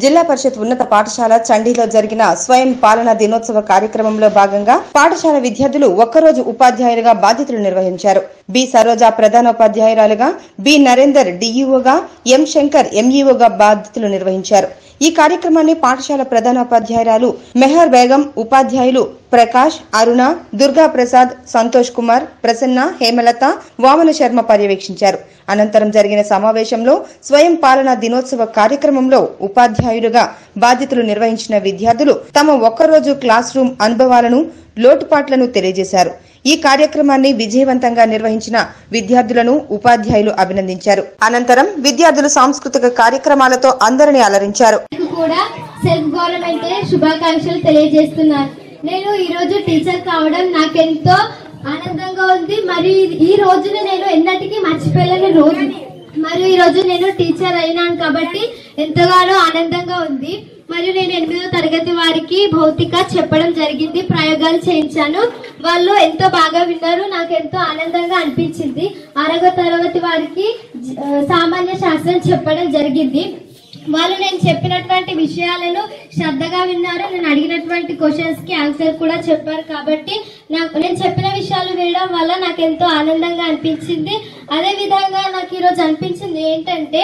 జిల్లా పరిషత్ ఉన్నత పాఠశాల చండీలో జరిగిన స్వయం పాలన దినోత్సవ కార్యక్రమంలో భాగంగా పాఠశాల విద్యార్థులు ఒక్కరోజు ఉపాధ్యాయులుగా బాధ్యతలు నిర్వహించారు బి సరోజ ప్రధానోపాధ్యాయురాలుగా బి నరేందర్ డిఈఓగా ఎం శంకర్ ఎంఈఓగా బాధ్యతలు నిర్వహించారు ఈ కార్యక్రమాన్ని పాఠశాల ప్రధానోపాధ్యాయురాలు మెహర్ బేగం ఉపాధ్యాయులు ప్రకాష్ అరుణ దుర్గా ప్రసాద్ సంతోష్ కుమార్ ప్రసన్న హేమలత వామన శర్మ పర్యవేక్షించారు అనంతరం జరిగిన సమావేశంలో స్వయం పాలన దినోత్సవ కార్యక్రమంలో ఉపాధ్యాయులుగా బాధ్యతలు నిర్వహించిన విద్యార్థులు తమ ఒక్కరోజు క్లాస్ రూమ్ అనుభవాలను లోటుపాట్లను తెలియజేశారు ఈ కార్యక్రమాన్ని విజయవంతంగా నిర్వహించిన విద్యార్థులను ఉపాధ్యాయులు అభినందించారు అనంతరం విద్యార్థులు సాంస్కృతిక కార్యక్రమాలతో అందరినీ అలరించారు మీకు కూడా సెల్ఫ్ గవర్నమెంట్ శుభాకాంక్షలు తెలియజేస్తున్నాను నేను ఈ రోజు టీచర్ కావడం నాకెంతో ఆనందంగా ఉంది మరియు ఈ రోజుని నేను ఎన్నటికీ మర్చిపోలేని రోజు మరియు ఈ రోజు నేను టీచర్ అయినాను కాబట్టి ఎంతగానో ఆనందంగా ఉంది మరియు నేను ఎనిమిదో తరగతి వారికి భౌతిక చెప్పడం జరిగింది ప్రయోగాలు చేయించాను వాళ్ళు ఎంతో బాగా విన్నారు నాకు ఎంతో ఆనందంగా అనిపించింది ఆరవ తరగతి వారికి ఆ, సామాన్య శాస్త్రం చెప్పడం జరిగింది వాళ్ళు నేను చెప్పినటువంటి విషయాలను శ్రద్ధగా విన్నారు నేను అడిగినటువంటి క్వశ్చన్స్ కి ఆన్సర్ కూడా చెప్పారు కాబట్టి నాకు నేను చెప్పిన విషయాలు వినడం వల్ల నాకు ఎంతో ఆనందంగా అనిపించింది అదే విధంగా నాకు ఈరోజు అనిపించింది ఏంటంటే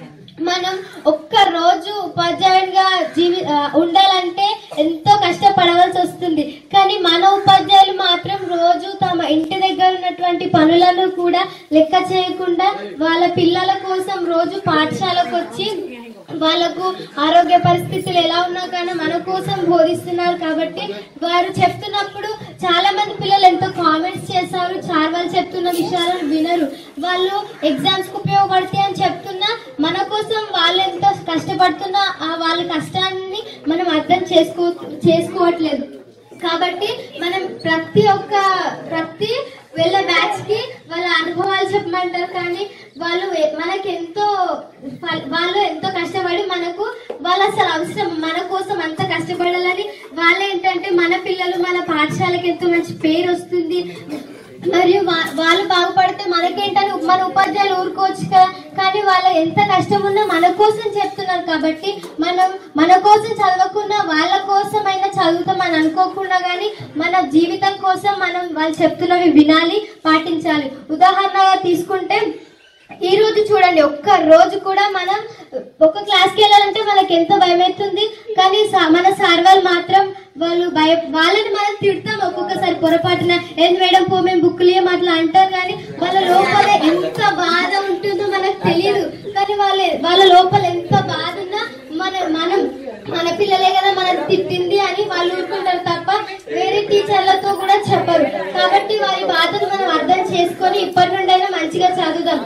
మనం ఒక్క రోజు ఉపాధ్యాయుడిగా జీవి ఆ, ఉండాలంటే ఎంతో కష్టపడవలసి వస్తుంది కానీ మన ఉపాధ్యాయులు మాత్రం రోజు తమ ఇంటి దగ్గర ఉన్నటువంటి పనులను కూడా లెక్క చేయకుండా వాళ్ళ పిల్లల కోసం రోజు పాఠశాలకు వచ్చి వాళ్ళకు ఆరోగ్య పరిస్థితులు ఎలా ఉన్నా కానీ మన కోసం బోధిస్తున్నారు కాబట్టి వారు చెప్తున్నప్పుడు చాలా మంది పిల్లలు ఎంతో కామెంట్స్ చేస్తారు చాలా వాళ్ళు చెప్తున్న విషయాలను వినరు వాళ్ళు ఎగ్జామ్స్ కు ఉపయోగపడతాయి అని చెప్తున్నా మన కోసం వాళ్ళు ఎంతో కష్టపడుతున్నా ఆ వాళ్ళ కష్టాన్ని మనం అర్థం చేసుకో చేసుకోవట్లేదు కాబట్టి మనం ప్రతి ఒక్క ప్రతి వీళ్ళ బ్యాచ్ కి వాళ్ళ అనుభవాలు చెప్పమంటారు కానీ వాళ్ళు ఎ- మనకి ఎంతో ఫల్- వాళ్ళు ఎంతో కష్టపడి మనకు వాళ్ళు అసలు అవసరం మన కోసం అంత కష్టపడాలని వాళ్ళు ఏంటంటే మన పిల్లలు మన పాఠశాలకి ఎంతో మంచి పేరు వస్తుంది మరియు వా- వాళ్ళు బాగుపడితే మనకేంటని మన ఉపాధ్యాయులు ఊరుకోవచ్చు కదా కానీ వాళ్ళ ఎంత కష్టం ఉన్నా మన కోసం చెప్తున్నారు కాబట్టి మనం మన కోసం చదవకుండా వాళ్ళ కోసమైనా చదువుతామని అనుకోకుండా కానీ మన జీవితం కోసం మనం వాళ్ళు చెప్తున్నవి వినాలి పాటించాలి ఉదాహరణగా తీసుకుంటే ఈ రోజు చూడండి ఒక్క రోజు కూడా మనం ఒక క్లాస్ కి వెళ్ళాలంటే మనకి ఎంతో భయం అవుతుంది కానీ సా- మన సార్ వాళ్ళు మాత్రం వాళ్ళు భయ వాళ్ళని మనం తిడతాం ఒక్కొక్కసారి పొరపాటున ఏంది మేడం పో మేము బుక్కులు ఏం అట్లా అంటారు కానీ వాళ్ళ లోపల ఎంత బాధ ఉంటుందో మనకు తెలియదు కానీ వాళ్ళ వాళ్ళ లోపల ఎంత బాధ ఉన్నా మన మనం మన పిల్లలే కదా మనం తిట్టింది అని వాళ్ళు ఊరుకుంటారు తప్ప వేరే టీచర్లతో కూడా చెప్పరు కాబట్టి వారి బాధను మనం అర్థం చేసుకొని ఇప్పటి నుండైనా మంచిగా చదువుదాం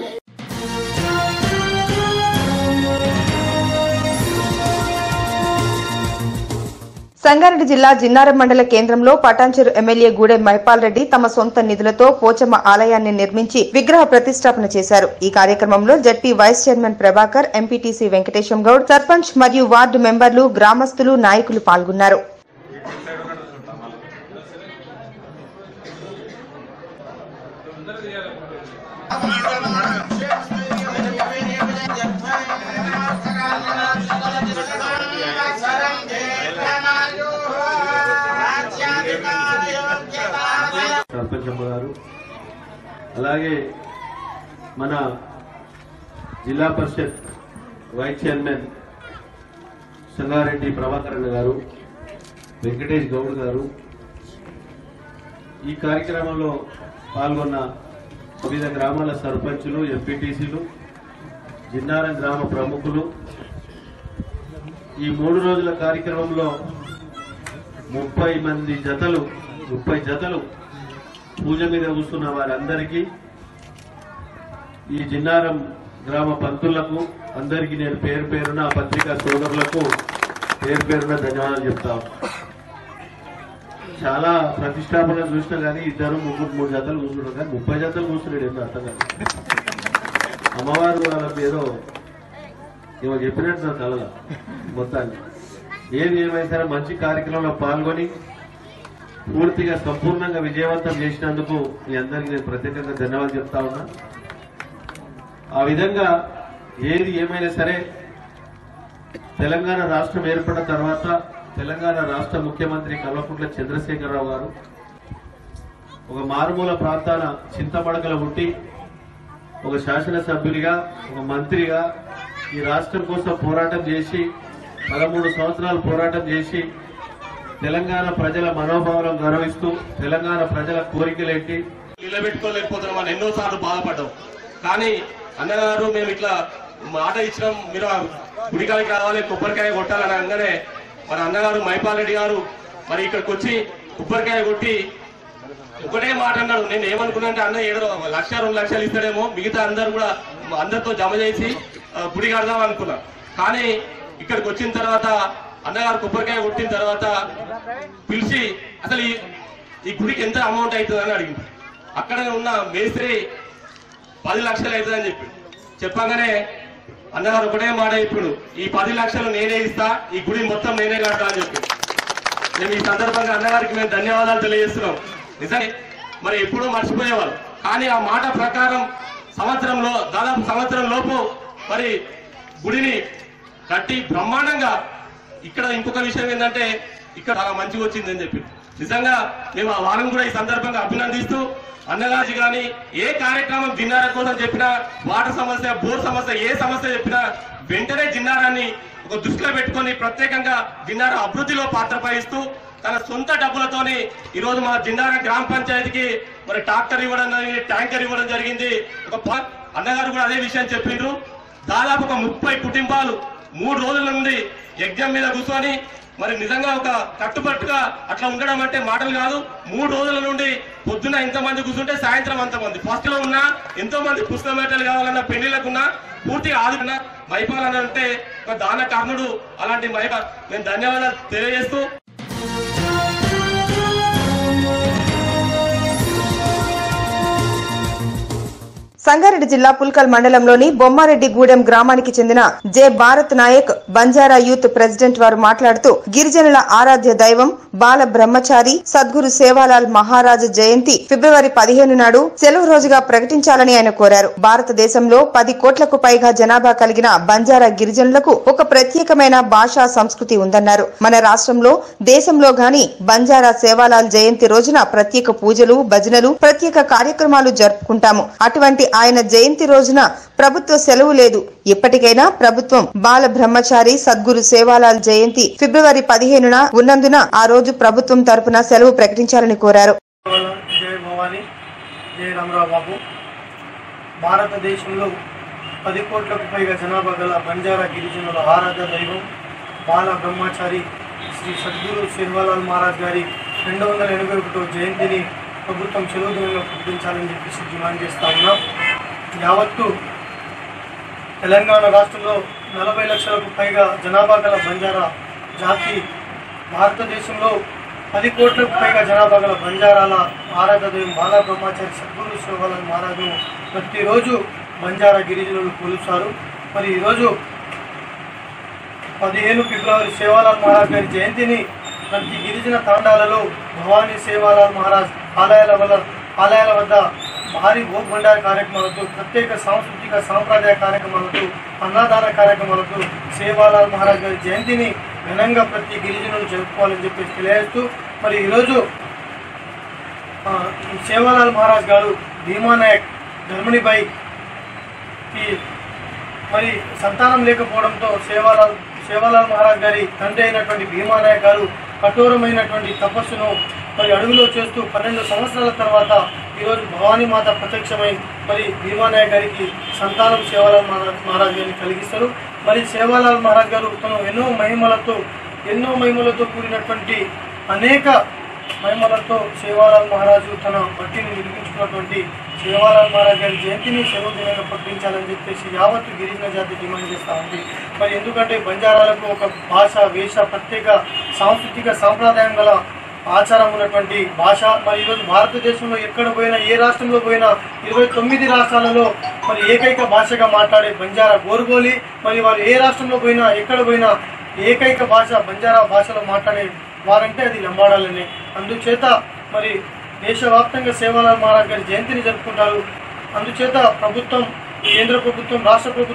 సంగారెడ్డి జిల్లా జిన్నారం మండల కేంద్రంలో పటాన్చెరు ఎమ్మెల్యే గూడెం మైపాల్ రెడ్డి తమ సొంత నిధులతో పోచమ్మ ఆలయాన్ని నిర్మించి విగ్రహ ప్రతిష్టాపన చేశారు ఈ కార్యక్రమంలో ZP vice chairman Prabhakar MPTC Venkatesham Goud sarpanch మరియు వార్డు మెంబర్లు గ్రామస్తులు నాయకులు పాల్గొన్నారు సర్పంచ్ అమ్మ గారు అలాగే మన జిల్లా పరిషత్ వైస్ చైర్మన్ సంగారెడ్డి ప్రభాకరణ గారు వెంకటేష్ గౌడ్ గారు ఈ కార్యక్రమంలో పాల్గొన్న వివిధ గ్రామాల సర్పంచులు ఎంపీటీసీలు జిన్నారం గ్రామ ప్రముఖులు ఈ మూడు రోజుల కార్యక్రమంలో ముప్పై మంది జతలు ముప్పై జతలు పూజ మీద కూర్చున్న వారందరికీ ఈ జిన్నారం గ్రామ పంతులకు అందరికీ నేను పేరు పేరున పత్రికా సోదరులకు పేరు పేరున ధన్యవాదాలు చెప్తా ఉన్నా. చాలా ప్రతిష్టాపన చూసినా కానీ ఇద్దరు ముగ్గురు మూడు జతలు కూర్చున్నారు కానీ ముప్పై జతలు కూర్చున్నాడు ఏంటో అర్థం కాదు అమ్మవారు వాళ్ళకి ఏదో ఏమో చెప్పినట్టు నా కలల మొత్తాన్ని ఏది ఏమైనా సరే మంచి కార్యక్రమంలో పాల్గొని పూర్తిగా సంపూర్ణంగా విజయవంతం చేసినందుకు మీ అందరికీ నేను ప్రత్యేకంగా ధన్యవాదాలు చెప్తా ఉన్నా ఆ విధంగా ఏది ఏమైనా సరే తెలంగాణ రాష్ట్రం ఏర్పడిన తర్వాత తెలంగాణ రాష్ట్ర ముఖ్యమంత్రి కల్వకుంట్ల చంద్రశేఖరరావు గారు ఒక మారుమూల ప్రాంతాన చింతమడకల ఉండి ఒక శాసనసభ్యుడిగా ఒక మంత్రిగా ఈ రాష్ట్రం కోసం పోరాటం చేసి పదమూడు సంవత్సరాలు పోరాటం చేసి తెలంగాణ ప్రజల మనోభావాలను గౌరవిస్తూ తెలంగాణ ప్రజల కోరికలేంటి నిలబెట్టుకోలేకపోతున్నాం ఎన్నో సార్లు బాధపడ్డాం కానీ అన్నగారు మేము ఇట్లా మాట ఇచ్చినాం మీరు ఆ గుడికాయకి రావాలి కొబ్బరికాయ కొట్టాలని అనగానే మన అన్నగారు మైపాల్ రెడ్డి గారు మరి ఇక్కడికి వచ్చి కొబ్బరికాయ కొట్టి ఒకటే మాట అన్నాడు నేను ఏమనుకున్నా అంటే అన్న ఏదో లక్ష రెండు లక్షలు ఇస్తాడేమో మిగతా అందరు కూడా అందరితో జమ చేసి ఆ, గుడి కడదాం అనుకున్నా కానీ ఇక్కడికి వచ్చిన తర్వాత అన్నగారు కొబ్బరికాయ కొట్టిన తర్వాత పిలిచి అసలు ఈ ఈ గుడికి ఎంత అమౌంట్ అవుతుంది అని అడిగింది అక్కడ ఉన్న మేస్త్రి పది లక్షలు అవుతుందని చెప్పి చెప్పగానే అన్నగారు ఒకటే మాట ఇప్పుడు ఈ పది లక్షలు నేనే ఇస్తా ఈ గుడి మొత్తం నేనే కడతా అని చెప్పి మేము ఈ సందర్భంగా అన్నగారికి మేము ధన్యవాదాలు తెలియజేస్తున్నాం నిజమే మరి ఎప్పుడూ మర్చిపోయేవారు కానీ ఆ మాట ప్రకారం సంవత్సరంలో దాదాపు సంవత్సరం లోపు మరి గుడిని కట్టి బ్రహ్మాండంగా ఇక్కడ ఇంకొక విషయం ఏంటంటే ఇక్కడ చాలా మంచిగా వచ్చిందని చెప్పి నిజంగా మేము ఆ వారం కూడా ఈ సందర్భంగా అభినందిస్తూ అన్నగారి కానీ ఏ కార్యక్రమం జిన్నార కోసం చెప్పినా వాటర్ సమస్య బోర్ సమస్య ఏ సమస్య చెప్పినా వెంటనే జిన్నారాన్ని ఒక దృష్టిలో పెట్టుకొని ప్రత్యేకంగా జిన్నార అభివృద్ధిలో పాత్ర వహిస్తూ తన సొంత డబ్బులతోని ఈ రోజు మా జిన్నార గ్రామ పంచాయతీకి మరి ట్రాక్టర్ ఇవ్వడం జరిగింది ట్యాంకర్ ఇవ్వడం జరిగింది ఒక ప- అన్నగారు కూడా అదే విషయం చెప్పిండ్రు దాదాపు ఒక ముప్పై కుటుంబాలు మూడు రోజుల నుండి యజ్ఞం మీద కూర్చొని మరి నిజంగా ఒక కట్టుబట్టుగా అట్లా ఉండడం అంటే మాటలు కాదు మూడు రోజుల నుండి పొద్దున ఇంతమంది కూర్చుంటే సాయంత్రం అంతమంది ఫస్ట్ లో ఉన్న ఎంతో మంది పుస్తక మేటలు కావాలన్న పెళ్లిళ్ళకున్నా పూర్తిగా ఆదుకున్న మైపాలని అంటే ఒక దాన కర్ణుడు అలాంటి మైప నేను ధన్యవాదాలు తెలియజేస్తూ సంగారెడ్డి జిల్లా పుల్కల్ మండలంలోని బొమ్మారెడ్డిగూడెం గ్రామానికి చెందిన J Bharath Naik Banjara youth president వారు మాట్లాడుతూ గిరిజనుల ఆరాధ్య దైవం బాల బ్రహ్మచారి సద్గురు సేవాలాల్ మహారాజ్ జయంతి ఫిబ్రవరి పదిహేను నాడు సెలవు రోజుగా ప్రకటించాలని ఆయన కోరారు భారతదేశంలో పది కోట్లకు పైగా జనాభా కలిగిన బంజారా గిరిజనులకు ఒక ప్రత్యేకమైన భాషా సంస్కృతి ఉందన్నారు మన రాష్ట్రంలో దేశంలో గాని బంజారా సేవాలాల్ జయంతి రోజున ప్రత్యేక పూజలు భజనలు ప్రత్యేక కార్యక్రమాలు జరుపుకుంటాము అటువంటి ఆయన జయంతి రోజున ప్రభుత్వ సెలవు లేదు ఇప్పటికైనా ప్రభుత్వం బాల బ్రహ్మచారి సద్గురు సేవాలాల్ జయంతి ఫిబ్రవరి పదిహేనున ఉన్నందున ఆ రోజు ప్రభుత్వం తరపున సెలవు ప్రకటించాలని కోరారు జయ భవాని జయ రామరావు బాబు భారతదేశంలో పది కోట్లకు పైగా జనాభా గల బంజారా గిరిజనుల ఆరాధ దైవం బాల బ్రహ్మచారి శ్రీ సద్గురు శిర్వాలాల్ మహారాజ్ గారి రెండు వందల ఎనభై ఒకటో జయంతిని ప్రభుత్వం సెలవు దినంగా ప్రకటించాలని చెప్పేసి డిమాండ్ చేస్తా ఉన్నాం యావత్తు తెలంగాణ రాష్ట్రంలో నలభై లక్షలకు పైగా జనాభా గల బంజారా జాతి భారతదేశంలో పది కోట్లకు పైగా జనాభా గల బంజారాల ఆరాధ దైవం బాలా బ్రహ్మచారి సద్గురు శివలాల్ మహారాజును ప్రతిరోజు బంజారా గిరిజనులు కొలుస్తారు మరి ఈరోజు పదిహేను ఫిబ్రవరి సేవాలాల్ మహారాజ్ గారి జయంతిని ప్రతి గిరిజన తాండాలలో భవానీ సేవాలాల్ మహారాజ్ ఆలయాల వల్ల ఆలయాల వద్ద భారీ భోగ్ భండార కార్యక్రమాలతో ప్రత్యేక సాంస్కృతిక సాంప్రదాయ కార్యక్రమాలతో అన్నదాన కార్యక్రమాలతో సేవాలాల్ మహారాజ్ గారి జయంతిని ఘనంగా ప్రతి గిరిజనులు జరుపుకోవాలని చెప్పేసి తెలియజేస్తూ మరి ఈరోజు ఆ, ఈ సేవాలాల్ మహారాజ్ గారు భీమా నాయక్ ధర్మణిబాయి ఈ మరి సంతానం లేకపోవడంతో సేవాలాల్ సేవాలాల్ మహారాజ్ గారి తండ్రి అయినటువంటి భీమానాయక్ గారు కఠోరమైనటువంటి తపస్సును మరి అడుగులో చేస్తూ పన్నెండు సంవత్సరాల తర్వాత ఈరోజు భవానీ మాత ప్రత్యక్షమై మరి భీమానాయక్ గారికి సంతానం సేవాలాల్ మహారాజ్ మహారాజ్ గారిని కలిగిస్తారు మరి సేవాలాల్ మహారాజ్ గారు తను ఎన్నో మహిమలతో ఎన్నో మహిమలతో కూడినటువంటి అనేక మహిమలతో సేవాలాల్ మహారాజు తన భక్తిని నిరూపించుకున్నటువంటి సేవాలాల్ మహారాజ్ గారి జయంతిని సెలవు దినంగా ప్రకటించాలని చెప్పేసి యావత్తు గిరిజన జాతి డిమాండ్ చేస్తా ఉంది మరి ఎందుకంటే బంజారాలకు ఒక భాష వేష ప్రత్యేక సాంస్కృతిక సాంప్రదాయం గల ఆచారం ఉన్నటువంటి భాష మరి ఈరోజు భారతదేశంలో ఎక్కడ పోయినా ఏ రాష్ట్రంలో పోయినా ఇరవై తొమ్మిది రాష్ట్రాలలో మరి ఏకైక భాషగా మాట్లాడే బంజారా గోరుగోలి మరి వారు ఏ రాష్ట్రంలో పోయినా ఎక్కడ పోయినా ఏకైక భాష బంజారా భాషలో మాట్లాడే వారంటే అది లంబాడాలనే అందుచేత మరి దేశవ్యాప్తంగా సేవాలాల్ మహారాజ్ గారి జయంతిని జరుపుకుంటారు అందుచేత ప్రభుత్వం కేంద్ర ప్రభుత్వం రాష్ట్ర ప్రభుత్వం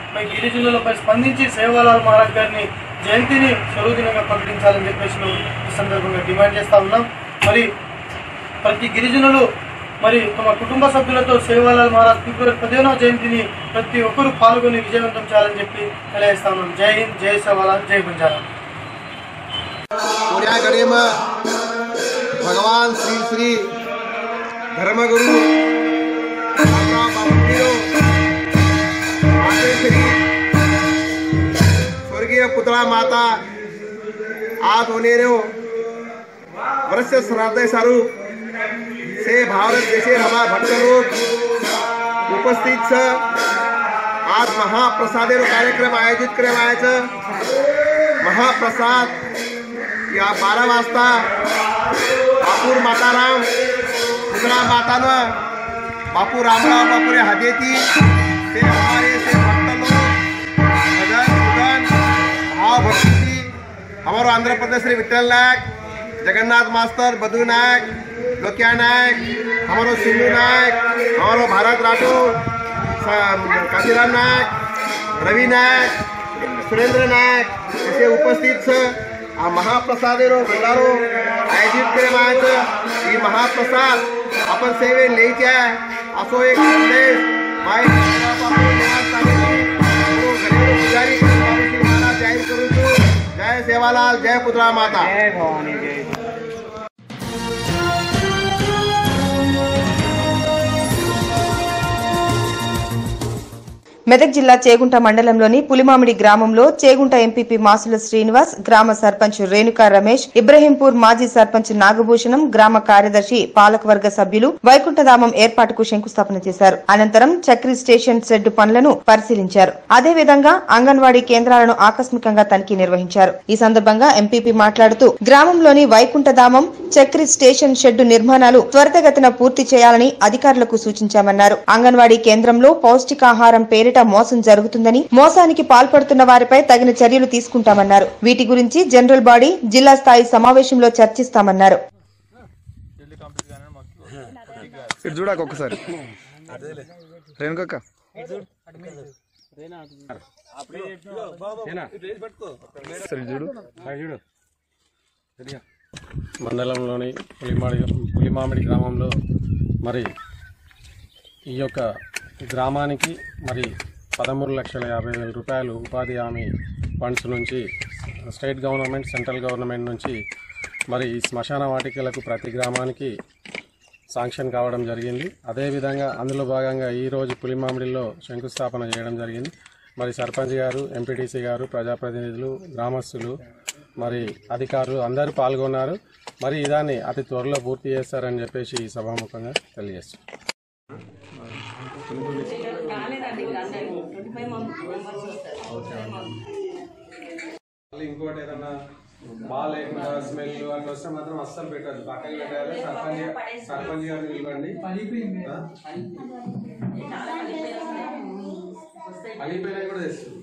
మరి గిరిజనులపై స్పందించి సేవాలాల్ మహారాజ్ గారిని జయంతిని సెలవు దినంగా ప్రకటించాలని చెప్పేసి మేము ఈ సందర్భంగా డిమాండ్ చేస్తా ఉన్నాం మరి ప్రతి గిరిజనులు మరి తమ కుటుంబ సభ్యులతో సేవాలాల్ మహారాజ్ ఫిబ్రవరి పదిహేనవ జయంతిని ప్రతి ఒక్కరూ పాల్గొని విజయవంతం చేయాలని చెప్పి తెలియజేస్తా ఉన్నాం జై హింద్ జై సేవాలాల్ జై బంజారా કોડિયાગઢીમાં ભગવાન શ્રી શ્રી ધર્મગુરુ આપણા બાપુજીઓ માતેશ્રી સ્વર્ગીય પુતળા માતા આ ધોનેરો વર્ષ શ્રાદ્ધ સારું से भारत देशे हमारा भक्त लोग उपस्थित छ आज महाप्रसादेर कार्यक्रम आयोजित करवायचं महाप्रसाद या बारा वाजता बापूर माताराम दुसरा मातानं बापू रामराव बापुरे हाजेती ते हमारे से भक्त लोग भजन पूजन भाव भक्ति हमारो आंध्र प्रदेश रे विठ्ठल नायक जगन्नाथ मास्टर बदू नायक लोकिया नायक हमारो सिंधु नायक हमारो भारत राठौर स- काशीराम नायक रवि नायक सुरेंद्र नायक असे उपस्थित छ આ મહાપ્રસાદેનો ભંડારો આયોજિત કરવામાં આવે છે એ મહાપ્રસાદ આપણ સેવે લઈ જાય આસો એક સંદેશ ભાઈ બાપુ નિવાસ સાહેબજી, હું ઘરેલું પૂજારી કૃષ્ણ બાબુજી મહારાજ જાહેર કરું છું જય સેવાલાલ જય પુતળા માતા మెదక్ జిల్లా చేగుంట మండలంలోని పులిమామిడి గ్రామంలో చేగుంట ఎంపీపీ మాసుల శ్రీనివాస్ గ్రామ సర్పంచ్ రేణుకా రమేష్ ఇబ్రహీంపూర్ మాజీ సర్పంచ్ నాగభూషణం గ్రామ కార్యదర్శి పాలకవర్గ సభ్యులు వైకుంఠధామం ఏర్పాటుకు శంకుస్థాపన చేశారు అనంతరం చక్రి స్టేషన్ షెడ్ పనులను పరిశీలించారు అదేవిధంగా అంగన్వాడీ కేంద్రాలను ఆకస్మికంగా తనిఖీ నిర్వహించారు ఈ సందర్భంగా ఎంపీపీ మాట్లాడుతూ గ్రామంలోని వైకుంఠధామం చక్రి స్టేషన్ షెడ్డు నిర్మాణాలు త్వరితగతిన పూర్తి చేయాలని అధికారులకు సూచించామన్నారు అంగన్వాడీ కేంద్రంలో పౌష్టికాహారం పేరిట మోసం జరుగుతుందని మోసానికి పాల్పడుతున్న వారిపై తగిన చర్యలు తీసుకుంటామన్నారు వీటి గురించి జనరల్ బాడీ జిల్లా స్థాయి సమావేశంలో చర్చిస్తామన్నారు ఇటు చూడక ఒకసారి రేణుకక్క సరే చూడు మండలంలోని పులిమాడి పులిమామిడి గ్రామంలో మరి ఈ యొక్క గ్రామానికి మరి పదమూడు లక్షల యాభై వేల రూపాయలు ఉపాధి హామీ ఫండ్స్ నుంచి స్టేట్ గవర్నమెంట్ సెంట్రల్ గవర్నమెంట్ నుంచి మరి ఈ శ్మశాన వాటికలకు ప్రతి గ్రామానికి శాంక్షన్ కావడం జరిగింది అదేవిధంగా అందులో భాగంగా ఈరోజు పులిమామిడిలో శంకుస్థాపన చేయడం జరిగింది మరి సర్పంచ్ గారు ఎంపీటీసీ గారు ప్రజాప్రతినిధులు గ్రామస్తులు మరి అధికారులు అందరూ పాల్గొన్నారు మరి దాన్ని అతి త్వరలో పూర్తి చేస్తారని చెప్పేసి ఈ సభాముఖంగా తెలియజేస్తాం మళ్ళీ ఇంకోటి ఏదన్నా బాగాలేకుండా స్మెల్ అట్లా వస్తే మాత్రం అస్సలు పెట్టద్దు పక్కన పెట్టాలి సర్పంచ్ సర్పంచ్ గారిని పిలవండి ఆ? పలిపోయినా కూడా తెస్తుంది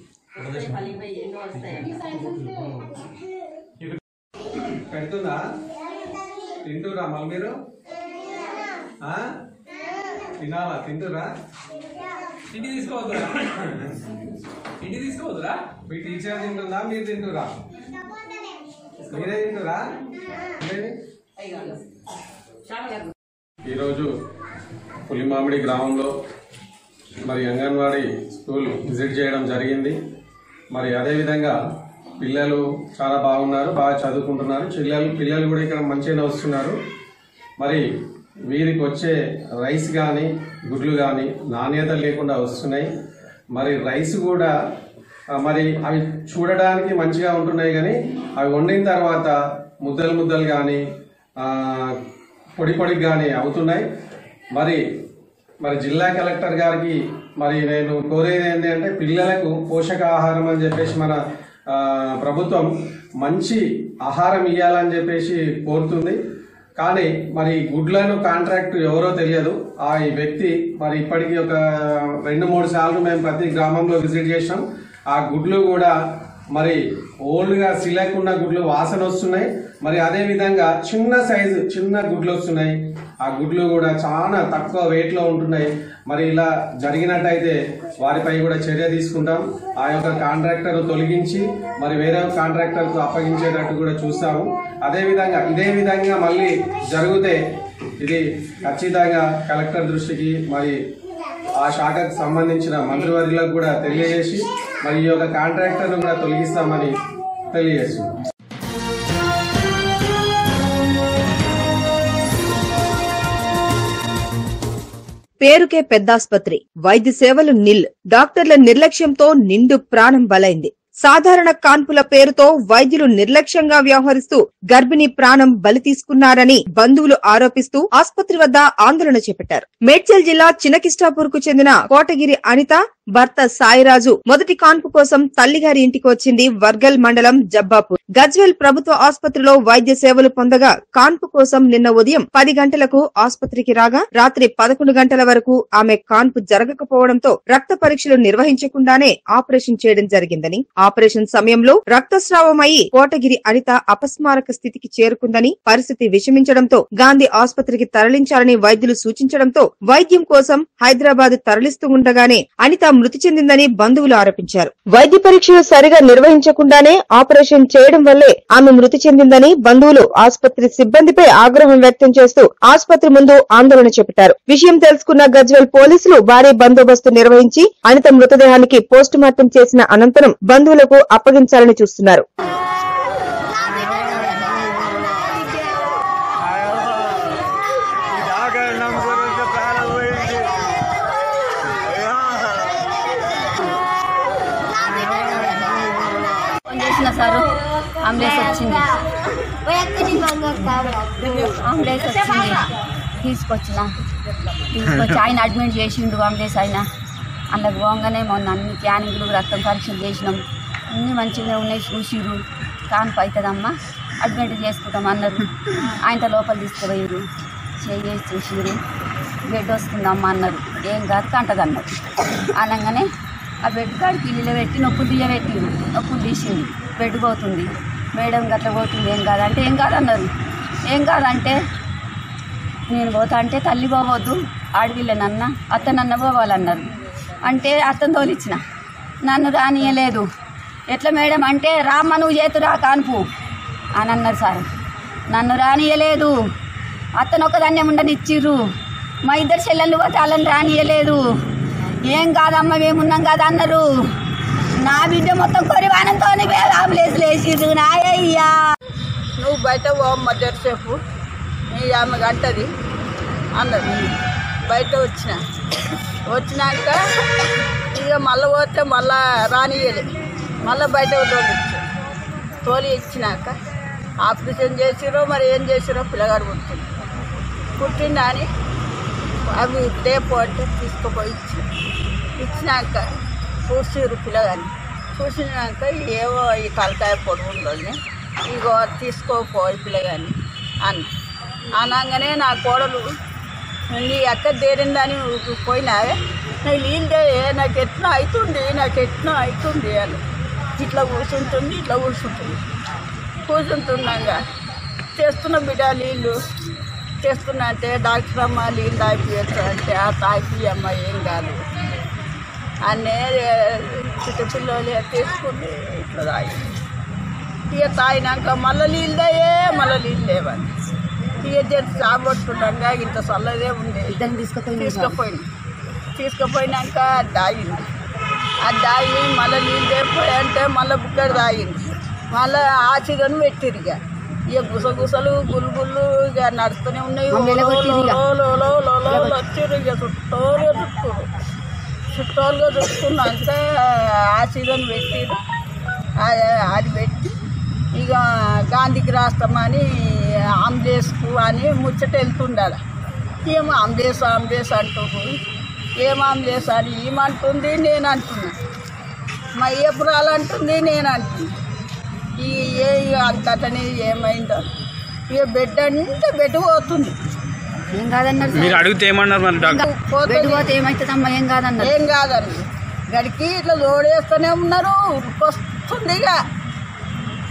పెడుతుందా తింటురా మళ్ళీ మీరు ఆ? తినాలా తింటురా ఇంటికి తీసుకోవద్దురా ఇంటికి తీసుకోవద్దురా మీ టీచర్ తింటుందా మీరు తింటురా మీరే తింటురా మీరేమి? ఈరోజు పులిమామిడి గ్రామంలో మరి అంగన్వాడీ స్కూల్ విజిట్ చేయడం జరిగింది మరి అదేవిధంగా పిల్లలు చాలా బాగున్నారు బాగా చదువుకుంటున్నారు పిల్లలు పిల్లలు కూడా ఇక్కడ మంచిగానే వస్తున్నారు మరి వీరికి వచ్చే రైస్ కానీ గుడ్లు కానీ నాణ్యత లేకుండా వస్తున్నాయి మరి రైస్ కూడా ఆ, మరి అవి చూడడానికి మంచిగా ఉంటున్నాయి కానీ అవి వండిన తర్వాత ముద్దలు ముద్దలు కానీ పొడి పొడికి కానీ అవుతున్నాయి మరి మరి జిల్లా కలెక్టర్ గారికి మరి నేను కోరేది ఏంటి అంటే పిల్లలకు పోషకాహారం అని చెప్పేసి మన ఆ, ప్రభుత్వం మంచి ఆహారం ఇవ్వాలని చెప్పేసి కోరుతుంది కానీ మరి గుడ్లను కాంట్రాక్ట్ ఎవరో తెలియదు ఆ ఈ వ్యక్తి మరి ఇప్పటికి ఒక రెండు మూడు సార్లు మేము ప్రతి గ్రామంలో విజిట్ చేసాం ఆ గుడ్లు కూడా మరి ఓల్డ్గా సిలకున్న గుడ్లు వాసన వస్తున్నాయి మరి అదే విధంగా చిన్న సైజు చిన్న గుడ్లు వస్తున్నాయి ఆ గుడ్లు కూడా చాలా తక్కువ వెయిట్ లో ఉంటున్నాయి మరి ఇలా జరిగినట్టయితే వారిపై కూడా చర్య తీసుకుంటాం ఆ యొక్క కాంట్రాక్టర్ తొలగించి మరి వేరే కాంట్రాక్టర్ కు అప్పగించేటట్టు కూడా చూస్తాము అదే విధంగా ఇదే విధంగా మళ్ళీ జరిగితే ఇది ఖచ్చితంగా కలెక్టర్ దృష్టికి మరి ఆ శాఖకు సంబంధించిన మంత్రివర్యులకు కూడా తెలియజేసి మరి ఈ యొక్క కాంట్రాక్టర్ను కూడా తొలగిస్తామని తెలియజేస్తున్నాం పేరుకే పెద్దాస్పత్రి వైద్య సేవలు నిల్ డాక్టర్ల నిర్లక్ష్యంతో నిండు ప్రాణం బలైంది సాధారణ కాన్పుల పేరుతో వైద్యులు నిర్లక్ష్యంగా వ్యవహరిస్తూ గర్భిణీ ప్రాణం బలి తీసుకున్నారని బంధువులు ఆరోపిస్తూ ఆసుపత్రి వద్ద ఆందోళన చేపట్టారు మేడ్చల్ జిల్లా చినకిష్టాపూర్ కు చెందిన కోటగిరి అనిత భర్త సాయిరాజు మొదటి కాన్పు కోసం తల్లిగారి ఇంటికి వచ్చింది వర్గల్ మండలం జబ్బాపూర్ గజ్వెల్ ప్రభుత్వ ఆసుపత్రిలో వైద్య సేవలు పొందగా కాన్పు కోసం నిన్న ఉదయం పది గంటలకు ఆసుపత్రికి రాగా రాత్రి పదకొండు గంటల వరకు ఆమె కాన్పు జరగకపోవడంతో రక్త పరీక్షలు నిర్వహించకుండానే ఆపరేషన్ చేయడం జరిగిందని ఆపరేషన్ సమయంలో రక్తస్రావం అయి కోటగిరి అనిత అపస్మారక స్థితికి చేరుకుందని పరిస్థితి విషమించడంతో గాంధీ ఆసుపత్రికి తరలించాలని వైద్యులు సూచించడంతో వైద్యం కోసం హైదరాబాద్ తరలిస్తూ ఉండగానే అనిత మృతి చెందిందని బంధువులు ఆరోపించారు వైద్య పరీక్షలు సరిగా నిర్వహించకుండానే ఆపరేషన్ చేయడం వల్లే ఆమె మృతి చెందిందని బంధువులు ఆసుపత్రి సిబ్బందిపై ఆగ్రహం వ్యక్తం చేస్తూ ఆసుపత్రి ముందు ఆందోళన చేపట్టారు విషయం తెలుసుకున్న గజ్వెల్ పోలీసులు భారీ బందోబస్తు నిర్వహించి అనిత మృతదేహానికి పోస్టు మార్టం చేసిన అనంతరం బంధువులకు అప్పగించాలని చూస్తున్నారు ఫోన్ చేసిన సారు అంబులెన్స్ వచ్చింది అంబులెన్స్ వచ్చింది తీసుకొచ్చిన తీసుకొచ్చి ఆయన అడ్మిట్ చేసిండు అంబులెన్స్ ఆయన అందులోకి పోగానే మొన్న అన్ని క్యానింగ్లు రక్తం పరీక్షలు చేసినాం అన్నీ మంచిగా ఉన్నాయి చూసిరు కాన్పు అవుతుందమ్మా అడ్మిట్ చేసుకుంటాం అన్నారు ఆయనతో లోపల తీసుకుపోయారు చేసి చూసిరు బెడ్ వస్తుందమ్మా అన్నారు ఏం కాదు కంటదన్నారు అనగానే ఆ బెడ్ కాడికి ఇల్లు పెట్టి నొప్పులు తీయబెట్టిరు నొప్పులు తీసింది బెడ్ పోతుంది మేడం గట్ల పోతుంది ఏం కాదంటే ఏం కాదన్నారు ఏం కాదంటే నేను పోతా అంటే తల్లి పోవద్దు ఆడవిల్లనన్న అత్తనన్న పోవాలన్నారు అంటే అత్తను తోలిచ్చిన నన్ను రానియలేదు ఎట్లా మేడం అంటే రామ్మ నువ్వు చేతురా కాన్పు అని అన్నారు సార్ నన్ను రానియలేదు అత్తను ఒకదాన్నే ఉండనిచ్చిర్రు మా ఇద్దరు చెల్లెళ్ళు పోతే వాళ్ళని రానియలేదు ఏం కాదమ్మ మేమున్నాం కదా అన్నారు నా బిడ్డ మొత్తం కొరివానంతో అంబులెన్స్ లేచిర్రు నాయ్యా నువ్వు బయట పోమ్మ జరసేపు నీ ఆమె గంటది అన్నది బయట వచ్చిన వచ్చినాక ఇక మళ్ళీ పోతే మళ్ళా రానియలే మళ్ళీ బయట తోలిచ్చు తోలి ఇచ్చినాక ఆపరేషన్ చేసిరో మరి ఏం చేసిరో పిల్లగాడు పుట్టింది పుట్టిందా అని అవి రేపు అంటే తీసుకుపోయి ఇచ్చిన ఇచ్చినాక చూసిరు పిల్లగాని చూసినాక ఏవో ఈ తలకాయ పొడుగు ఉందని ఇగో తీసుకోపో ఈ పిల్లగాని అని అనగానే నా కోడలు నీ అక్క దేరిందని పోయినావే నాకు నీళ్ళే నాకు ఎట్లా అవుతుంది నాకు ఎట్లా అవుతుంది అని ఇట్లా కూర్చుంటుంది ఇట్లా కూర్చుంటుంది కూర్చుంటున్నాగా చేస్తున్న బిడ్డ నీళ్ళు చేస్తున్నా అంటే డాక్టర్ అమ్మ నీళ్ళు తాగిపోయచ్చు అంటే ఆ తాగిపోయి అమ్మ ఏం కాదు అన్నే చిన్నపిల్లలు తీసుకుని ఇట్లా తాగి ఇక తాగినాక మళ్ళీ నీళ్ళు తాయే మళ్ళీ నీళ్ళు లేవని ఇక చేసి సాగొట్టుకుంటాక ఇంత చల్లదే ఉంది తీసుకుపోయింది తీసుకుపోయినాక అది తాగింది అది తాగి మళ్ళీ నీళ్ళు లేకపోయి అంటే మళ్ళీ బుక్కడు తాగింది మళ్ళీ ఆచిగను పెట్టిరు ఇక ఇక గుసగుసలు గుల్గుళ్ళు ఇక నడుస్తూనే ఉన్నాయి మమ్మల్ని కొట్టిర్రు ఇక. లో, లో, లో, లో, లో, లో వచ్చిర్రు ఇక చుట్టూరుగా చుట్టూరు చుట్టూరుగా చుట్టుకున్నాక ఆచిగను పెట్టిరు ఆ- అది పెట్టి ఇక గాంధీకి రాస్తామని అంబులెన్స్కు అని ముచ్చట వెళ్తుండాలి ఏమో అంబులెన్స్ అంబులెన్స్ అంటున్నారు ఏం అంబులెన్స్ అని ఏమంటుంది నేను అంటున్నా మా ఏపురాలు అంటుంది నేను అంటున్నా ఈ ఏ అంతటనే ఏమైందో ఇక బెడ్ అంటే బెడ్ పోతుంది ఏం కాదన్నారు సార్. మీరు అడిగితే ఏమన్నారు మరి డాక్టర్ బెడ్ పోతే ఏమవుతుందమ్మా ఏం కాదన్నారు ఏం కాదండి గడికి ఇట్లా లోడేస్తూనే ఉన్నారు ఉరికొస్తుంది ఇక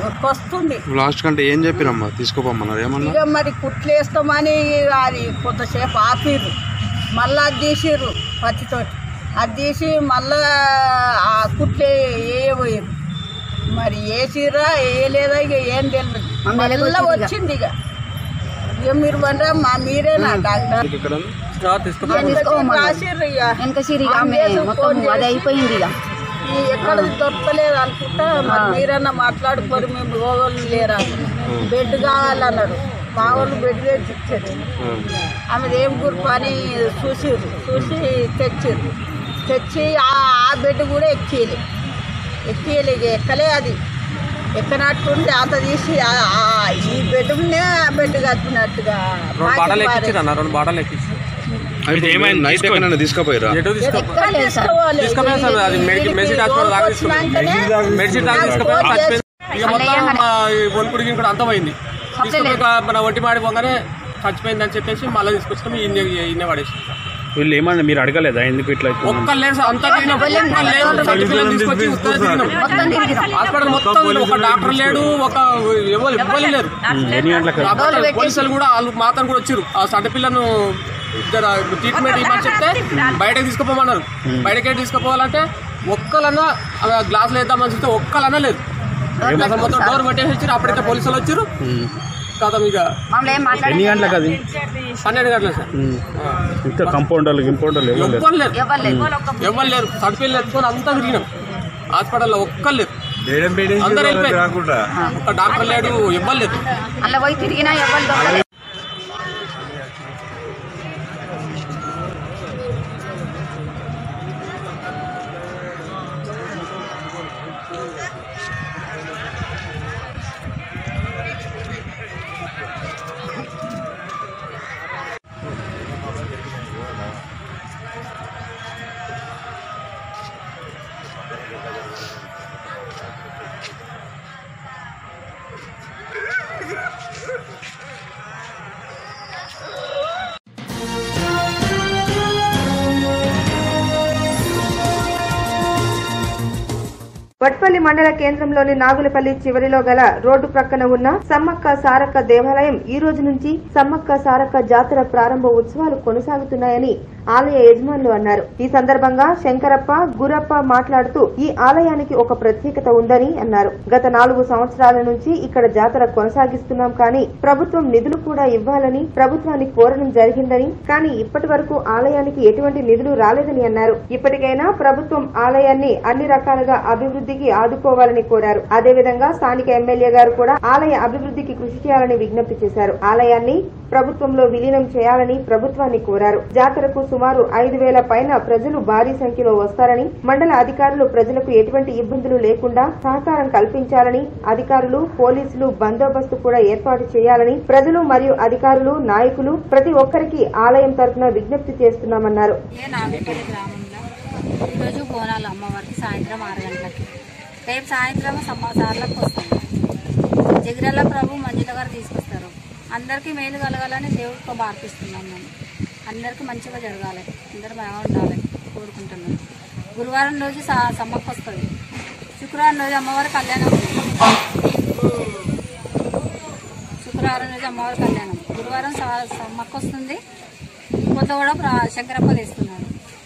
వస్తుండే లాస్ట్ కంటే ఏం చెప్పిరమ్మా తీసుకోపోమన్నారు ఏమన్నా ఇక మరి కుట్లు వేస్తామని అది కొంతసేపు ఆపిర్రు మళ్ళీ అది తీసిర్రు పచ్చితోటి అది తీసి మళ్ళా ఆ కుట్లు వేయబోయారు మరి వేసిర్రా వేయలేదా ఇక ఏం తెలియదు మమ్మల్ని మళ్ళీ ఎలగొట్టిర్రు ఇక. వచ్చింది ఇక ఇక మీరు బండ్రా మా మీరేనా డాక్టర్ రాసిర్రు ఇక వెనక సిరి ఆమె ఆంబులెన్స్ మొత్తం ఫోన్ అది చేసి అయిపోయింది ఇక ఈ ఎక్కడ దొరకలేదు అనుకుంటా మరి మీరన్నా మాట్లాడుకోరు మేము గోగోళ్ళు లేరా బెడ్ కావాలన్నారు మా వాళ్ళు బెడ్ తెచ్చి ఇచ్చారు ఆమె ఏం గుర్పు అని చూసిర్రు చూసి తెచ్చిర్రు తెచ్చి ఆ ఆ బెడ్ కూడా ఎక్కియలే ఎక్కియలే ఇక ఎక్కలే అది ఎక్కనట్టుండి అంత తీసి ఆ- ఆ ఈ బెడ్నే ఆ బెడ్ కట్టినట్టుగా రెండు బాటలు ఎక్కించారు అన్న రెండు బాటలు ఎక్కించి అయితే ఏమైంది నైట్ ఎక్కడైనా తీసుకుపోయారా ఎటు ఎక్కలేదు సార్. తీసుకుపోయాం సార్ అది మెడిసిన్ మెడిసిన్ హాస్పిటల్ దాకా తీసుకుపోయాం మెడిసిన్ దాకా తీసుకుపోయాం చచ్చిపోయింది. ఇక మొత్తం ఆ, ఈ వణుకుడికి కూడా అంతమైంది తీసుకుపోయి మన ఒట్టి మాడిపోగానే చచ్చిపోయిందని చెప్పేసి మళ్ళీ తీసుకొచ్చుకొని ఇన్ని ఇన్నే పడేసి వీళ్ళు ఏమన్నా మీరు అడగలేదా ఎందుకు ఇట్లా ఒక్క లేదు సార్ అంతా తిరిగినాం ఒక్క లేదు చచ్చిపోయిన తీసుకొచ్చి ఉత్తరం తిరిగినాం హాస్పిటల్ మొత్తం ఒక డాక్టర్ లేడు ఒక ఎవరు ఎవ్వరు లేరు ఎన్ని గంటలకు కాబట్టి పోలీసులు కూడా వాళ్ళు మాత్రం కూడా వచ్చారు ఆ సడ్డ పిల్లను జర ట్రీట్మెంట్ ఇవ్వమని చెప్తే బయటకు తీసుకుపోమన్నారు బయటకే తీసుకుపోవాలంటే ఒక్కలన్నా ఆ గ్లాసులు వేద్దామని చెప్తే ఒక్కలన్నా లేదు అసలు మొత్తం డోర్ పెట్టేసి వచ్చారు అప్పటికే పోలీసులు వచ్చారు కదా ఇక మమ్మల్ని ఏం మాట్లాడే ఎన్ని గంటలకు అది పన్నెండు గంటలు సార్ ఇంకా కంపౌండర్లు గింపౌండర్లు ఎవరు లేరు ఎవ్వరు లేరు ఎవరు లేరు ఎవ్వరు లేరు సర్టిఫికేట్ ఎత్తుకొని అంతా తిరిగినాం హాస్పిటల్లో ఒక్కరు లేరు అందరూ వెళ్ళిపోయారు ఒక్క డాక్టర్ లేడు ఎవ్వరు లేరు అలా పోయి తిరిగినా ఎవరు దొరకలేదు వట్పల్లి మండల కేంద్రంలోని నాగులపల్లి చివరిలో గల రోడ్డు ప్రక్కన ఉన్న సమ్మక్క సారక్క దేవాలయం ఈ రోజు నుంచి సమ్మక్క సారక్క జాతర ప్రారంభ ఉత్సవాలు కొనసాగుతున్నాయని ఆలయ యజమానులు అన్నారు ఈ సందర్భంగా శంకరప్ప గురప్ప మాట్లాడుతూ ఈ ఆలయానికి ఒక ప్రత్యేకత ఉందని అన్నారు గత నాలుగు సంవత్సరాల నుంచి ఇక్కడ జాతర కొనసాగిస్తున్నాం కానీ ప్రభుత్వం నిధులు కూడా ఇవ్వాలని ప్రభుత్వాన్ని కోరడం జరిగిందని కానీ ఇప్పటి వరకు ఆలయానికి ఎటువంటి నిధులు రాలేదని అన్నారు ఇప్పటికైనా ప్రభుత్వం ఆలయాన్ని అన్ని రకాలుగా అభివృద్ధికి ఆదుకోవాలని కోరారు అదేవిధంగా స్థానిక ఎమ్మెల్యే గారు కూడా ఆలయ అభివృద్ధికి కృషి చేయాలని విజ్ఞప్తి చేశారు ఆలయాన్ని ప్రభుత్వంలో విలీనం చేయాలని ప్రభుత్వాన్ని కోరారు జాతరకు సుమారు ఐదు వేల పైన ప్రజలు భారీ సంఖ్యలో వస్తారని మండల అధికారులు ప్రజలకు ఎటువంటి ఇబ్బందులు లేకుండా సహకారం కల్పించాలని అధికారులు పోలీసులు బందోబస్తు కూడా ఏర్పాటు చేయాలని ప్రజలు మరియు అధికారులు నాయకులు ప్రతి ఒక్కరికి ఆలయం తరఫున విజ్ఞప్తి చేస్తున్నామన్నారు ఏ నాగపల్లి గ్రామంలో ఈరోజు బోనాలు అమ్మవారికి సాయంత్రం ఆరు గంటలకి రేపు సాయంత్రం సమాచారాలకు వస్తుంది జగిరల్ల ప్రభు మంజుల గారు తీసుకొస్తారు అందరికీ మేలు కలగాలని దేవుడితో ప్రార్థిస్తున్నాం మేము అందరికీ మంచిగా జరగాలి అందరూ బాగుండాలి కోరుకుంటున్నాం గురువారం రోజు స- సమ్మక్క వస్తుంది శుక్రవారం రోజు అమ్మవారి కళ్యాణం శుక్రవారం రోజు అమ్మవారి కళ్యాణం గురువారం స- సమ్మక్క వస్తుంది కొత్త కూడా ప్రా- శంకరప్ప తీస్తున్నాడు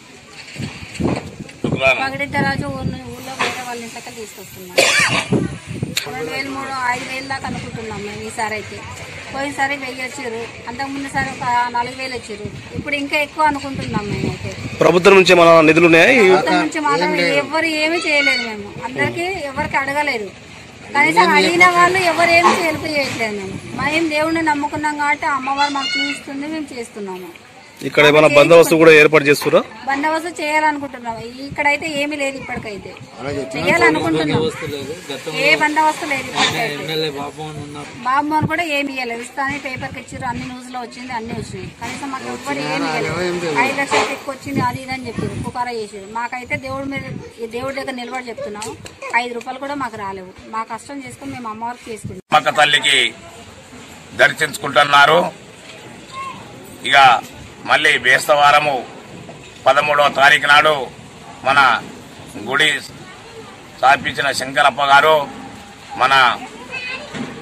పగడిద్దరాజు ఊరు ఊళ్ళో వేరే వాళ్ళ ఇంట్లోకి తీసుకొస్తున్నాడు రెండు వేలు మూడు ఐదు వేలు దాకా అనుకుంటున్నాం మేము ఈసారి అయితే పోయినసారి వెయ్యి వచ్చారు అంతకుముందు సారి ఒక నాలుగు వేలు వచ్చారు ఇప్పుడు ఇంకా ఎక్కువ అనుకుంటున్నాం మేమైతే ప్రభుత్వం నుంచి ఏమైనా నిధులు ఉన్నాయా ఈ- ప్రభుత్వం నుంచి మాత్రం ఎవరు ఏమీ చేయలేదు మేము అందరికీ ఎవరికి అడగలేదు కనీసం అడిగిన వాళ్ళు ఎవరు ఏమి హెల్ప్ చేయట్లేదు మేము మేము దేవుడిని నమ్ముకున్నాం కాబట్టి అమ్మవారు మాకు చూపిస్తుంది మేము చేస్తున్నాము ఇక్కడ ఏమైనా బందోబస్తు కూడా ఏర్పాటు చేస్తురా బందోబస్తు చేయాలనుకుంటున్నాం ఇక్కడైతే ఏమీ లేదు ఇప్పటికైతే చేయాలనుకుంటున్నాం ఏ బందోబస్తు లేదు ఇప్పటికైతే బాబు అని కూడా ఏమి ఇవ్వలేదు ఇస్తానే పేపర్కి ఇచ్చారు అన్ని న్యూస్ లో వచ్చింది అన్ని వచ్చినాయి కనీసం మాకు ఎవ్వరు ఏమి ఇవ్వలేదు ఐదు లక్షలకి ఎక్కువ వచ్చింది అది ఇది అని చెప్పారు పుకారా చేసారు మాకైతే దేవుడి మీద ఈ దేవుడి దగ్గర నిలబడి చెప్తున్నాము ఐదు రూపాయలు కూడా మాకు రాలేవు మా కష్టం చేసుకుని మేము అమ్మవారికి చేసుకుంటాం మక్క తల్లికి దర్శించుకుంటున్నారు ఇక మళ్ళీ బేస్తవారము పదమూడవ తారీఖు నాడు మన గుడి స్థాపించిన శంకరప్ప గారు మన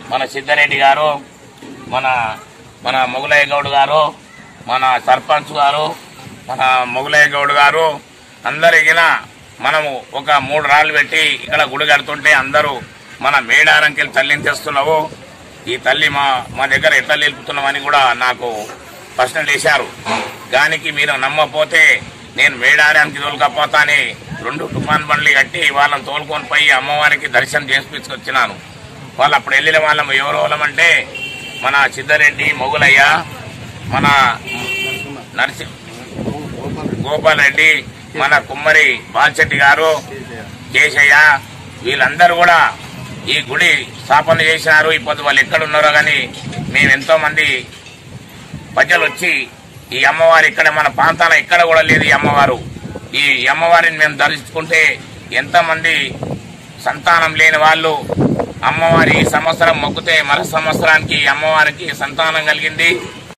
మన సిద్ధారెడ్డి గారు మన మన మొగులయ్య గౌడ్ గారు మన సర్పంచ్ గారు మన మొగులయ్య గౌడ్ గారు అందరికీ మనము ఒక మూడు రాళ్ళు పెట్టి ఇక్కడ గుడి కడుతుంటే అందరూ మన మేడారంకి తల్లిని తెస్తున్నావు ఈ తల్లి మా మా దగ్గర ఎట్లా నిలుపుతున్నామని కూడా నాకు ప్రశ్నలు వేశారు దానికి మీరు నమ్మపోతే నేను మేడారానికి తోలుకపోతాని రెండు తుఫాన్ బండ్లు కట్టి వాళ్ళని తోలుకొని పోయి అమ్మవారికి దర్శనం చేసిపించుకొచ్చినాను వాళ్ళు అప్పుడు వెళ్ళిన వాళ్ళం ఎవరు వాళ్ళమంటే మన సిద్ధారెడ్డి మొగులయ్య మన నరసింహ గోపాల్ రెడ్డి మన కుమ్మరి బాల్చెట్టి గారు కేశయ్య వీళ్ళందరూ కూడా ఈ గుడి స్థాపన చేసినారు ఇప్పుడు వాళ్ళు ఎక్కడ ఉన్నారో కానీ మేము ఎంతో మంది ప్రజలు వచ్చి ఈ అమ్మవారు ఇక్కడ మన ప్రాంతాల ఎక్కడ కూడా లేదు ఈ అమ్మవారు ఈ అమ్మవారిని మేము దర్శించుకుంటే ఎంతమంది సంతానం లేని వాళ్ళు అమ్మవారి ఈ సంవత్సరం మొక్కితే మరో సంవత్సరానికి ఈ అమ్మవారికి సంతానం కలిగింది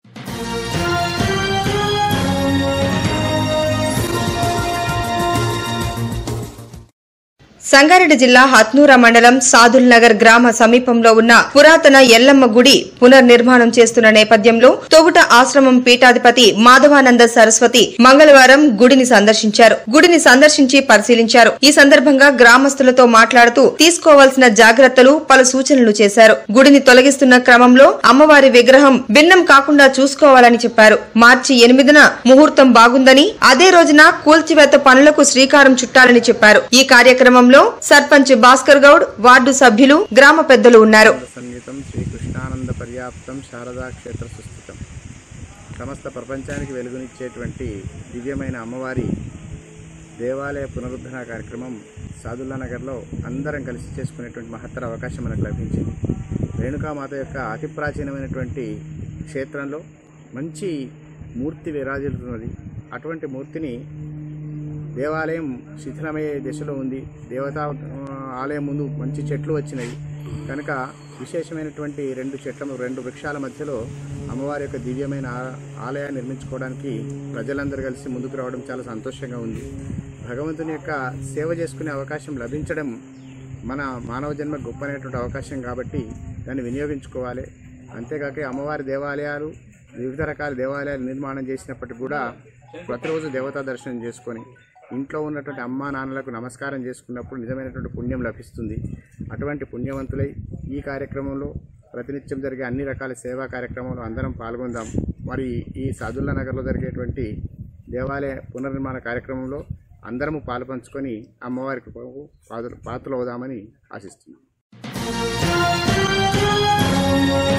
సంగారెడ్డి జిల్లా హత్నూర మండలం సాదుల్ నగర్ గ్రామ సమీపంలో ఉన్న పురాతన ఎల్లమ్మ గుడి పునర్నిర్మాణం చేస్తున్న నేపథ్యంలో తొగుట ఆశ్రమం పీఠాధిపతి మాధవానంద సరస్వతి మంగళవారం గుడిని సందర్శించారు గుడిని సందర్శించి పరిశీలించారు ఈ సందర్భంగా గ్రామస్తులతో మాట్లాడుతూ తీసుకోవాల్సిన జాగ్రత్తలు పలు సూచనలు చేశారు గుడిని తొలగిస్తున్న క్రమంలో అమ్మవారి విగ్రహం భిన్నం కాకుండా చూసుకోవాలని చెప్పారు మార్చి ఎనిమిదిన ముహూర్తం బాగుందని అదే రోజున కూల్చివేత పనులకు శ్రీకారం చుట్టాలని చెప్పారు ఈ కార్యక్రమంలో సర్పంచ్ భాస్కర్ గౌడ్ వార్డు సభ్యులు గ్రామ పెద్దలు ఉన్నారు సంగీతం శ్రీకృష్ణానంద పర్యాప్తం శారదా క్షేత్ర సుస్థితం సమస్త ప్రపంచానికి వెలుగునిచ్చేటువంటి దివ్యమైన అమ్మవారి దేవాలయ పునరుద్ధరణ కార్యక్రమం సాదుల్లా నగర్లో అందరం కలిసి చేసుకునేటువంటి మహత్తర అవకాశం మనకు లభించింది రేణుకామాత యొక్క అతి ప్రాచీనమైనటువంటి క్షేత్రంలో మంచి మూర్తి విరాజిల్లుతున్నది అటువంటి మూర్తిని దేవాలయం శిథిలమయ్యే దశలో ఉంది దేవతా ఆ, ఆలయం ముందు మంచి చెట్లు వచ్చినాయి కనుక విశేషమైనటువంటి రెండు చెట్ల రెండు వృక్షాల మధ్యలో అమ్మవారి యొక్క దివ్యమైన ఆ- ఆలయాన్ని నిర్మించుకోవడానికి ప్రజలందరూ కలిసి ముందుకు రావడం చాలా సంతోషంగా ఉంది భగవంతుని యొక్క సేవ చేసుకునే అవకాశం లభించడం మన మానవ జన్మ గొప్పనైనటువంటి అవకాశం కాబట్టి దాన్ని వినియోగించుకోవాలి అంతేకాక అమ్మవారి దేవాలయాలు వివిధ రకాల దేవాలయాలు నిర్మాణం చేసినప్పటికీ కూడా ప్రతిరోజు దేవతా దర్శనం చేసుకొని ఇంట్లో ఉన్నటువంటి అమ్మా నాన్నలకు నమస్కారం చేసుకున్నప్పుడు నిజమైనటువంటి పుణ్యం లభిస్తుంది అటువంటి పుణ్యవంతులై ఈ కార్యక్రమంలో ప్రతినిత్యం జరిగే అన్ని రకాల సేవా కార్యక్రమంలో అందరం పాల్గొందాం మరి ఈ సాదుల్లా నగర్లో జరిగేటువంటి దేవాలయ పునర్నిర్మాణ కార్యక్రమంలో అందరము పాలుపంచుకొని అమ్మవారికి పాత్రలు అవుదామని ఆశిస్తున్నాం